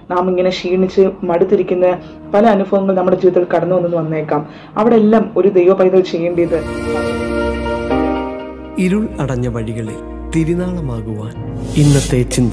നാം ഇങ്ങനെ ക്ഷീണിച്ച് മടുത്തിരിക്കുന്ന പല അനുഭവങ്ങൾ നമ്മുടെ ജീവിതത്തിൽ കടന്നു വന്നു വന്നേക്കാം അവിടെ എല്ലാം ഒരു ദൈവ പൈതൽ ചെയ്യേണ്ടത് ഇരുൾ അടഞ്ഞ വഴികളിൽ തിരുനാളമാകുവാൻ ഇന്നത്തെ ചിന്ത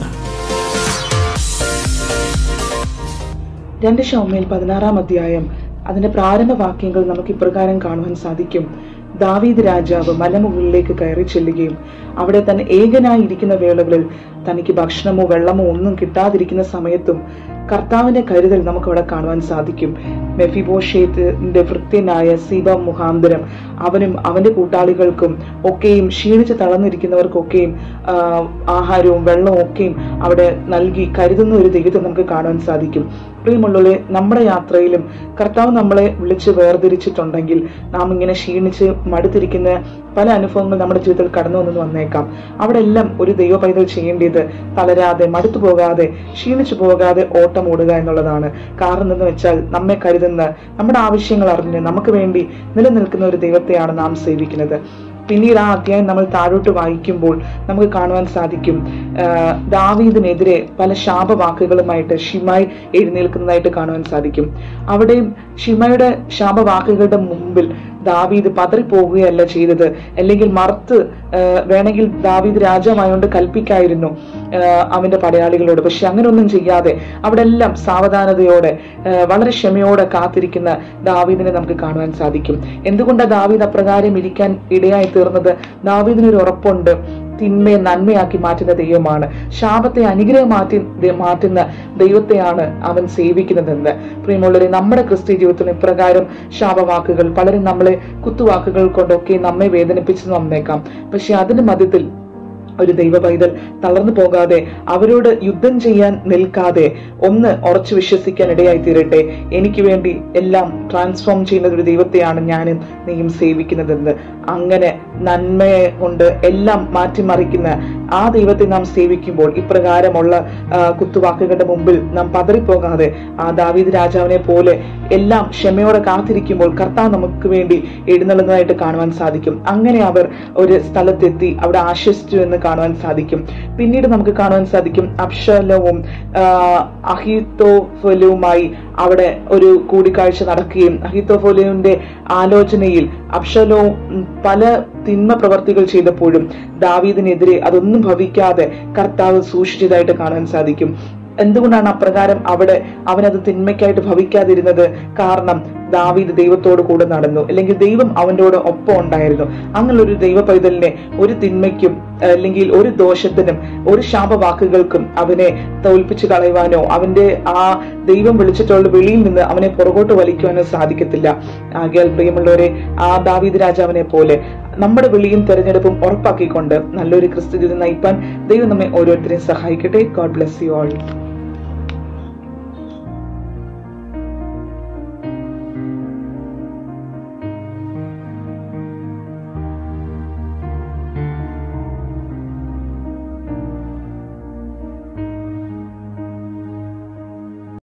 രണ്ട് ഷൗമേൽ പതിനാറാം അധ്യായം അതിന്റെ പ്രാരംഭ വാക്യങ്ങൾ നമുക്ക് ഇപ്രകാരം കാണുവാൻ സാധിക്കും ദാവീദ് രാജാവ് മലമുകളിലേക്ക് കയറി ചെല്ലുകയും അവിടെ തന്നെ ഏകനായി ഇരിക്കുന്ന വേളകളിൽ തനിക്ക് ഭക്ഷണമോ വെള്ളമോ ഒന്നും കിട്ടാതിരിക്കുന്ന സമയത്തും കർത്താവിന്റെ കരുതൽ നമുക്ക് അവിടെ കാണുവാൻ സാധിക്കും മെഫിബോഷേത്തിന്റെ ഭൃത്യനായ സീബ മുഖാന്തരം അവനും അവന്റെ കൂട്ടാളികൾക്കും ഒക്കെയും ക്ഷീണിച്ച് തളർന്നിരിക്കുന്നവർക്കൊക്കെയും ആ, ആഹാരവും വെള്ളവും ഒക്കെയും അവിടെ നൽകി കരുതുന്ന ഒരു ദൈവത്തെ നമുക്ക് കാണുവാൻ സാധിക്കും പ്രിയമുള്ളവരെ നമ്മുടെ യാത്രയിലും കർത്താവ് നമ്മളെ വിളിച്ച് വേർതിരിച്ചിട്ടുണ്ടെങ്കിൽ നാം ഇങ്ങനെ ക്ഷീണിച്ച് മടുത്തിരിക്കുന്ന പല അനുഭവങ്ങൾ നമ്മുടെ ജീവിതത്തിൽ കടന്നു വന്നു വന്നേക്കാം അവിടെ എല്ലാം ഒരു ദൈവ പൈതൽ ചെയ്യേണ്ടത് തളരാതെ മടുത്തു പോകാതെ ക്ഷീണിച്ചു പോകാതെ ഓട്ടം ഓടുക എന്നുള്ളതാണ് കാരണം എന്ന് വെച്ചാൽ നമ്മെ കരുതുന്ന നമ്മുടെ ആവശ്യങ്ങൾ അറിഞ്ഞ് നമുക്ക് വേണ്ടി നിലനിൽക്കുന്ന ഒരു ദൈവത്തെയാണ് നാം സേവിക്കുന്നത് പിന്നീട് ആ അധ്യായം നമ്മൾ താഴോട്ട് വായിക്കുമ്പോൾ നമുക്ക് കാണുവാൻ സാധിക്കും ആ, ദാവീദിനെതിരെ പല ശാപവാക്കുകളുമായിട്ട് ഷിമായി എഴുന്നേൽക്കുന്നതായിട്ട് കാണുവാൻ സാധിക്കും അവിടെയും ഷിമയുടെ ശാപവാക്കുകളുടെ മുമ്പിൽ ദാവീദ് പതറിപ്പോവുകയല്ല ചെയ്തത് അല്ലെങ്കിൽ മറുത്ത് ആ, വേണമെങ്കിൽ ദാവീദ് രാജാവായോണ്ട് കൽപ്പിക്കായിരുന്നു ആ, അവന്റെ പടയാളികളോട് പക്ഷെ അങ്ങനെ ഒന്നും ചെയ്യാതെ അവിടെ എല്ലാം സാവധാനതയോടെ ആ, വളരെ ക്ഷമയോടെ കാത്തിരിക്കുന്ന ദാവീദിനെ നമുക്ക് കാണുവാൻ സാധിക്കും എന്തുകൊണ്ടാണ് ദാവീദ് അപ്രകാരം ഇരിക്കാൻ ഇടയായി തീർന്നത് ദാവീദിനൊരു ഉറപ്പുണ്ട് തിന്മയെ നന്മയാക്കി മാറ്റുന്ന ദൈവമാണ് ശാപത്തെ അനുഗ്രഹമാറ്റി ദ- മാറ്റുന്ന ദൈവത്തെയാണ് അവൻ സേവിക്കുന്നതെന്ന് പ്രിയമുള്ളവരെ നമ്മുടെ ക്രിസ്ത്യ ജീവിതത്തിൽ ഇപ്രകാരം ശാപവാക്കുകൾ പലരും നമ്മളെ കുത്തുവാക്കുകൾ കൊണ്ടൊക്കെ നമ്മെ വേദനിപ്പിച്ചു വന്നേക്കാം പക്ഷെ അതിന് മധ്യത്തിൽ ഒരു ദൈവ പൈതൽ തളർന്നു പോകാതെ അവരോട് യുദ്ധം ചെയ്യാൻ നിൽക്കാതെ ഒന്ന് ഉറച്ചു വിശ്വസിക്കാൻ ഇടയായി തീരട്ടെ എനിക്ക് വേണ്ടി എല്ലാം ട്രാൻസ്ഫോം ചെയ്യുന്ന ഒരു ദൈവത്തെയാണ് ഞാനും നീയും സേവിക്കുന്നതെന്ന് അങ്ങനെ നന്മയെ കൊണ്ട് എല്ലാം മാറ്റിമറിക്കുന്ന ആ ദൈവത്തെ നാം സേവിക്കുമ്പോൾ ഇപ്രകാരമുള്ള ആ, കുത്തുവാക്കുകളുടെ മുമ്പിൽ നാം പതറിപ്പോകാതെ ആ ദാവീദ് രാജാവിനെ പോലെ എല്ലാം ക്ഷമയോടെ കാത്തിരിക്കുമ്പോൾ കർത്താവ് നമുക്ക് വേണ്ടി എഴുന്നള്ളുന്നതായിട്ട് കാണുവാൻ സാധിക്കും അങ്ങനെ അവർ ഒരു സ്ഥലത്തെത്തി അവിടെ ആശ്വസിച്ചു എന്ന് കാണുവാൻ സാധിക്കും പിന്നീട് നമുക്ക് കാണുവാൻ സാധിക്കും അബ്ഷലവും അഹിത്തോഫലുമായി അവിടെ ഒരു കൂടിക്കാഴ്ച നടക്കുകയും അഹിത്തോഫലുവിന്റെ ആലോചനയിൽ അബ്ഷലവും ഉം, പല തിന്മ പ്രവർത്തികൾ ചെയ്തപ്പോഴും ദാവീദിനെതിരെ അതൊന്നും ഭവിക്കാതെ കർത്താവ് സൂക്ഷിച്ചതായിട്ട് കാണാൻ സാധിക്കും എന്തുകൊണ്ടാണ് അപ്രകാരം അവിടെ അവനത് തിന്മയ്ക്കായിട്ട് ഭവിക്കാതിരുന്നത് കാരണം ദാവീദ് ദൈവത്തോട് കൂടെ നടന്നു അല്ലെങ്കിൽ ദൈവം അവൻ്റെയോട് ഒപ്പം ഉണ്ടായിരുന്നു അങ്ങനെ ഒരു ദൈവ പൈതലിനെ ഒരു തിന്മയ്ക്കും അല്ലെങ്കിൽ ഒരു ദോഷത്തിനും ഒരു ശാപവാക്കുകൾക്കും അവനെ തോൽപ്പിച്ചു കളയുവാനോ അവന്റെ ആ ദൈവം വിളിച്ചിട്ടുള്ള വെളിയിൽ നിന്ന് അവനെ പുറകോട്ട് വലിക്കുവാനോ സാധിക്കത്തില്ല ആകയാൽ പ്രിയമുള്ളവരെ ആ ദാവീദ് രാജാവിനെ പോലെ നമ്മുടെ വിളിയും തെരഞ്ഞെടുപ്പും ഉറപ്പാക്കിക്കൊണ്ട് നല്ലൊരു ക്രിസ്തു ജീവിതം നയിപ്പാൻ ദൈവം നമ്മെ ഓരോരുത്തരെയും സഹായിക്കട്ടെ ഗോഡ് ബ്ലെസ് യു ഓൾ